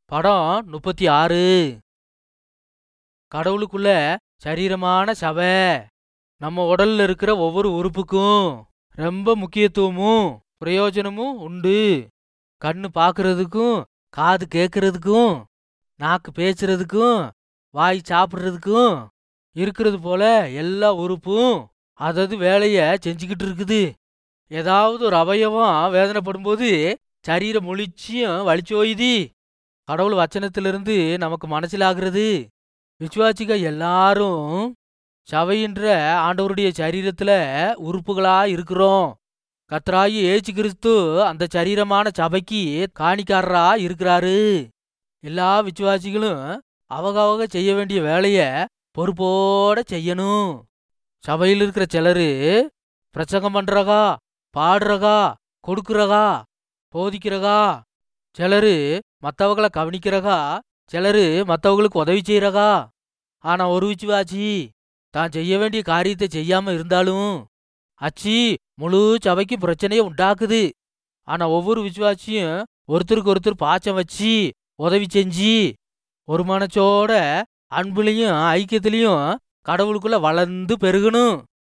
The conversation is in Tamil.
படம் முப்பத்தி ஆறு கடவுளுக்குள்ள சரீரமான சபை நம்ம உடல்ல இருக்கிற ஒவ்வொரு உறுப்புக்கும் ரொம்ப முக்கியத்துவமும் பிரயோஜனமும் உண்டு கண்ணு பார்க்கறதுக்கும் காது கேட்கறதுக்கும் நாக்கு பேசுறதுக்கும் வாய் சாப்பிட்றதுக்கும் இருக்கிறது போல எல்லா உறுப்பும் அதது வேலைய செஞ்சுக்கிட்டு இருக்குது ஏதாவது ஒரு அவயவம் வேதனைப்படும்போது சரீரம் முழிச்சியும் வலிச்சோயுது கடவுள் வச்சனத்திலிருந்து நமக்கு மனசிலாகிறது விசுவாசிக எல்லாரும் சபையின்ற ஆண்டவருடைய சரீரத்துல உறுப்புகளா இருக்கிறோம் கத்ராயி ஏசு கிறிஸ்து அந்த சரீரமான சபைக்கு காணிக்காரரா இருக்கிறாரு எல்லா விசுவாசிகளும் அவகவக செய்ய வேண்டிய வேலைய பொறுப்போட செய்யணும் சபையில் இருக்கிற சிலரு பிரசங்கம் பண்றகா பாடுறகா கொடுக்குறகா போதிக்கிறகா சிலரு மத்தவங்கள கவனிக்கிறகா சிலரு மத்தவங்களுக்கு உதவி செய்யறகா ஆனா ஒரு விசுவாசி தான் செய்ய வேண்டிய காரியத்தை செய்யாம இருந்தாலும் அச்சி முழு சபைக்கு பிரச்சனையை உண்டாக்குது ஆனா ஒவ்வொரு விசுவாசியும் ஒருத்தருக்கு ஒருத்தர் பாச்சம் வச்சு உதவி செஞ்சு ஒரு மனச்சோட அன்புலையும் ஐக்கியத்திலையும் கடவுளுக்குள்ள வளர்ந்து பெருகணும்